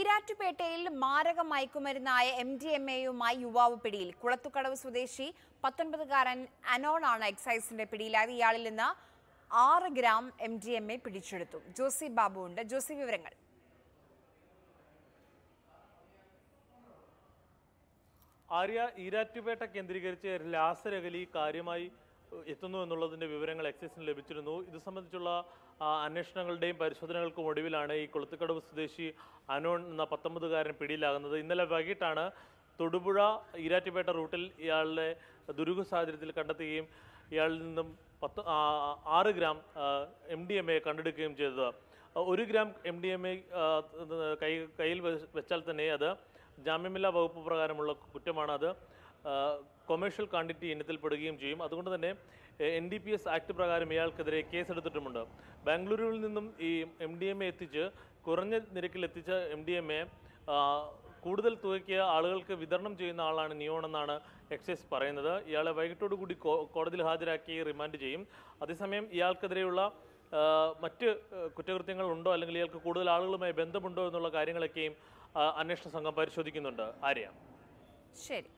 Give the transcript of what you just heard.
ഈരാറ്റുപേട്ടയിൽ മാരക മയക്കുമരുന്നായ M D M എയുമായി യുവാവ് പിടിയിൽ കുളത്തുകടവ് സ്വദേശി പത്തൊൻപതുകാരൻ അനോണാണ് എക്സൈസിന്റെ പിടിയിലായത് ഇയാളിൽ നിന്ന് ആറ് gram M D M A പിടിച്ചെടുത്തു ജോസി ബാബു ഉണ്ട് ജോസി വിവരങ്ങൾ ആര്യ ഈരാറ്റുപേട്ട കേന്ദ്രീകരിച്ച് ലാസരകലി കാര്യമായി ഏഹ്, എത്തുന്നു എന്നുള്ളതിന്റെ വിവരങ്ങൾ എക്സൈസിന് ലഭിച്ചിരുന്നു ഇത് സംബന്ധിച്ചുള്ള ആ, അന്വേഷണങ്ങളുടെയും പരിശോധനകൾക്കും ഒടുവിലാണ് ഈ കൊളുത്തുകടവ് സ്വദേശി അനോൺ എന്ന പത്തൊമ്പതുകാരൻ പിടിയിലാകുന്നത് ഇന്നലെ വൈകിട്ടാണ് തൊടുപുഴ ഈരാറ്റുപേട്ട റൂട്ടിൽ ഇയാളുടെ ദുരൂഹ സാഹചര്യത്തിൽ കണ്ടെത്തുകയും ഇയാളിൽ നിന്നും പത്ത് ആ, ആറ് gram M D M A കണ്ടെടുക്കുകയും ചെയ്തത് ഒരു gram M D M A കൈ കയ്യിൽ വെ- വെച്ചാൽ തന്നെ അത് ജാമ്യമില്ലാ വകുപ്പ് പ്രകാരമുള്ള കുറ്റമാണ് അത് കൊമേഴ്ഷ്യൽ ക്വാണ്ടിറ്റി ഇനത്തിൽപ്പെടുകയും ചെയ്യും അതുകൊണ്ട് തന്നെ N D P S act പ്രകാരം ഇയാൾക്കെതിരെ കേസെടുത്തിട്ടുമുണ്ട് ബാംഗ്ലൂരുവിൽ നിന്നും ഈ എം ഡി എം എ എത്തിച്ച് കുറഞ്ഞ നിരക്കിൽ എത്തിച്ച എം ഡി എം എ കൂടുതൽ തുകയ്ക്ക് ആളുകൾക്ക് വിതരണം ചെയ്യുന്ന ആളാണ് നിയോൺ എന്നാണ് എക്സൈസ് പറയുന്നത് ഇയാളെ വൈകിട്ടോടുകൂടി കോ- കോടതിയിൽ ഹാജരാക്കി റിമാൻഡ് ചെയ്യും അതേസമയം ഇയാൾക്കെതിരെയുള്ള ആ, മറ്റ് ആ, കുറ്റകൃത്യങ്ങൾ ഉണ്ടോ അല്ലെങ്കിൽ ഇയാൾക്ക് കൂടുതൽ ആളുകളുമായി ബന്ധമുണ്ടോ എന്നുള്ള കാര്യങ്ങളൊക്കെയും ആ, അന്വേഷണ സംഘം പരിശോധിക്കുന്നുണ്ട് ആര്യ ശരി